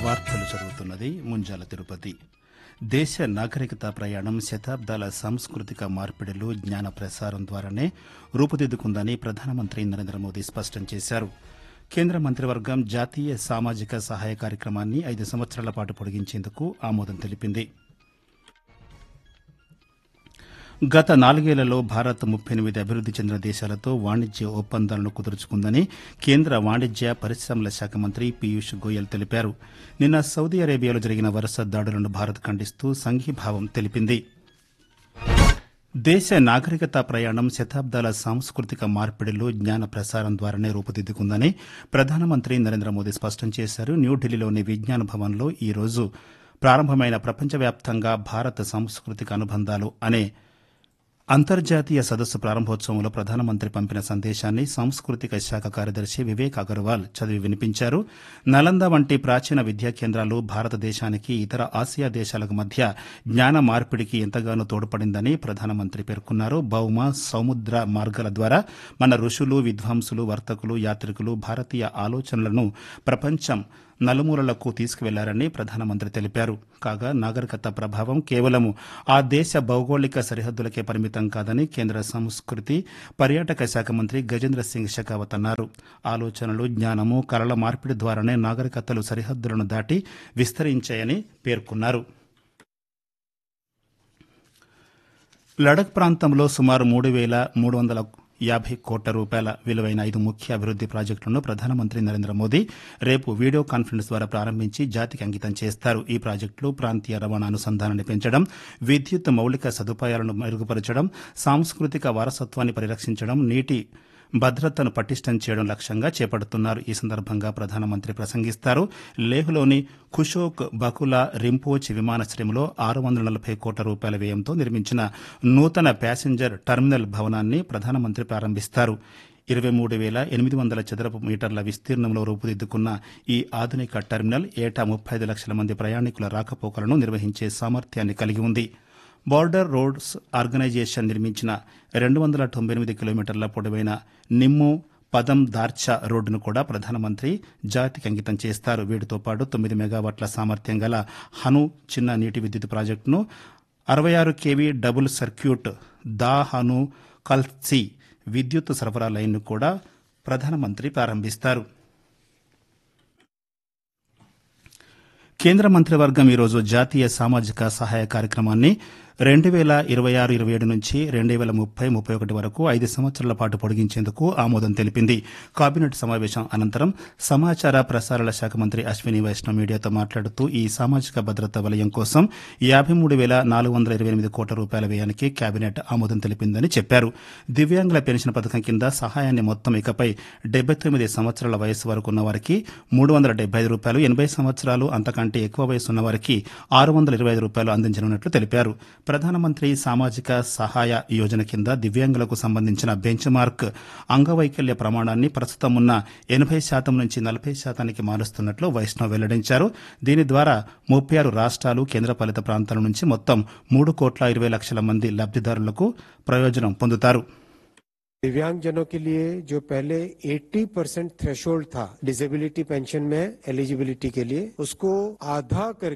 వార్తలు చదువుతున్నది ముంజాల తిరుపతి దేశ నాగరికత ప్రయాణం శతాబ్దాల సాంస్కృతిక మార్పిడులు జ్ఞాన ప్రసారం ద్వారానే రూపుదిద్దుకుందని ప్రధానమంత్రి నరేంద్ర మోదీ స్పష్టం చేశారు కేంద్ర మంత్రివర్గం జాతీయ సామాజిక సహాయ కార్యక్రమాన్ని ఐదు సంవత్సరాల పాటు పొడిగించేందుకు ఆమోదం తెలిపింది గత నాలుగేళ్లలో భారత్ ముప్పై ఎనిమిది అభివృద్ది చెందిన దేశాలతో వాణిజ్య ఒప్పందాలను కుదుర్చుకుందని కేంద్ర వాణిజ్య పరిశ్రమల శాఖ మంత్రి పీయూష్ గోయల్ తెలిపారు నిన్న సౌదీ అరేబియాలో జరిగిన వరుస దాడులను భారత్ ఖండిస్తూ సంఘీభావం తెలిపింది దేశ నాగరికత ప్రయాణం శతాబ్దాల సాంస్కృతిక మార్పిడిలో జ్ఞాన ప్రసారం ద్వారానే రూపుదిద్దుకుందని ప్రధానమంత్రి నరేంద్ర మోదీ స్పష్టం చేశారు న్యూఢిల్లీలోని విజ్ఞాన భవన్లో ఈ రోజు ప్రారంభమైన ప్రపంచవ్యాప్తంగా భారత సాంస్కృతిక అనుబంధాలు అనే అంతర్జాతీయ సదస్సు ప్రారంభోత్సవంలో ప్రధానమంత్రి పంపిన సందేశాన్ని సాంస్కృతిక శాఖ కార్యదర్శి వివేక్ అగర్వాల్ చదివి వినిపించారు నలంద వంటి ప్రాచీన విద్యా కేంద్రాలు భారతదేశానికి ఇతర ఆసియా దేశాలకు మధ్య జ్ఞాన మార్పిడికి ఎంతగానో తోడ్పడిందని ప్రధానమంత్రి పేర్కొన్నారు భౌమ సముద్ర మార్గాల ద్వారా మన ఋషులు విద్వాంసులు వర్తకులు యాత్రికులు భారతీయ ఆలోచనలను ప్రపంచం నలుమూలలకు తీసుకువెళ్లారని ప్రధానమంత్రి తెలిపారు కాగా నాగరికత ప్రభావం కేవలం ఆ దేశ భౌగోళిక సరిహద్దులకే పరిమితం కాదని కేంద్ర సంస్కృతి పర్యాటక శాఖ మంత్రి గజేంద్ర సింగ్ షెకావత్ అన్నారు ఆలోచనలు జ్ఞానము కళల మార్పిడి ద్వారానే నాగరికతలు సరిహద్దులను దాటి విస్తరించాయని పేర్కొన్నారు లడక్ ప్రాంతంలో సుమారు మూడు వేల మూడు వందల యాభై కోట్ల రూపాయల విలువైన ఐదు ముఖ్య అభివృద్ది ప్రాజెక్టులను ప్రధానమంత్రి నరేంద్ర మోదీ రేపు వీడియో కాన్ఫరెన్స్ ద్వారా ప్రారంభించి జాతికి అంకితం చేస్తారు ఈ ప్రాజెక్టులు ప్రాంతీయ రవాణా అనుసంధానాన్ని పెంచడం విద్యుత్ మౌలిక సదుపాయాలను మెరుగుపరచడం సాంస్కృతిక వారసత్వాన్ని పరిరక్షించడం నీటి భద్రతను పటిష్టం చేయడం లక్ష్యంగా చేపడుతున్నారు ఈ సందర్భంగా ప్రధానమంత్రి ప్రసంగిస్తారు లేహ్లోని కుషోక్ బకులా రింపోచ్ విమానాశ్రయంలో ఆరు వందల నలభై కోట్ల రూపాయల వ్యయంతో నిర్మించిన నూతన ప్యాసింజర్ టెర్మినల్ భవనాన్ని ప్రధానమంత్రి ప్రారంభిస్తారు ఇరవై మూడు వేల ఎనిమిది వందల చదరపు మీటర్ల విస్తీర్ణంలో రూపుదిద్దుకున్న ఈ ఆధునిక టెర్మినల్ ఏటా ముప్పై ఐదు లక్షల మంది ప్రయాణికుల రాకపోకలను నిర్వహించే సామర్థ్యాన్ని కలిగి ఉంది బార్డర్ రోడ్స్ ఆర్గనైజేషన్ నిర్మించిన రెండు వందల తొంభై ఎనిమిది కిలోమీటర్ల పొడవైన నిమ్ము పదం దార్చా రోడ్డును కూడా ప్రధానమంత్రి జాతికి అంకితం చేస్తారు వీటితో పాటు తొమ్మిది మెగావాట్ల సామర్థ్యం గల హను చిన్న నీటి విద్యుత్ ప్రాజెక్టును అరవై ఆరు కేవీ డబుల్ సర్క్యూట్ దా హను కల్సి విద్యుత్ సరఫరా లైన్ను కూడా ప్రధానమంత్రి ప్రారంభిస్తారు కేంద్ర మంత్రివర్గం ఈరోజు జాతీయ సామాజిక సహాయ కార్యక్రమాన్ని రెండు వేల ఇరవై ఆరు ఇరవై ఏడు నుంచి రెండు వేల ముప్పై ముప్పై ఒకటి వరకు ఐదు సంవత్సరాల పాటు పొడిగించేందుకు ఆమోదం తెలిపింది కేబినెట్ సమావేశం అనంతరం సమాచార ప్రసారాల శాఖ మంత్రి అశ్విని వైష్ణవ్ మీడియాతో మాట్లాడుతూ ఈ సామాజిక భద్రత వలయం కోసం యాభై మూడు వేల నాలుగు వందల ఇరవై ఎనిమిది కోట్ల రూపాయల వ్యయానికి కేబినెట్ ఆమోదం తెలిపిందని చెప్పారు దివ్యాంగుల పెన్షన్ పథకం కింద సహాయాన్ని మొత్తం ఇకపై డెబ్బై తొమ్మిది సంవత్సరాల వయసు వరకు ఉన్న వారికి మూడు వందల డెబ్బై ఐదు రూపాయలు ఎనభై సంవత్సరాలు అంతకంటే ఎక్కువ వయసు ఉన్న వారికి ఆరు వందల ఇరవై ఐదు రూపాయలు అందించనున్నట్లు తెలిపారు ప్రధానమంత్రి సామాజిక సహాయ యోజన కింద దివ్యాంగులకు సంబంధించిన బెంచ్ మార్క్ అంగవైకల్య ప్రమాణాన్ని ప్రస్తుతం ఉన్న ఎనభై శాతం నుంచి నలభై శాతానికి మారుస్తున్నట్లు వైష్ణవ్ వెల్లడించారు దీని ద్వారా ముప్పై ఆరు రాష్ట్రాలు కేంద్రపాలిత ప్రాంతాల నుంచి మొత్తం మూడు కోట్ల ఇరవై లక్షల మంది లబ్దిదారులకు ప్రయోజనం పొందుతారు दिव्यांगजनों के लिए जो पहले 80 परसेंट थ्रेशोल्ड था डिसेबिलिटी पेंशन में एलिजिबिलिटी के लिए उसको आधा कर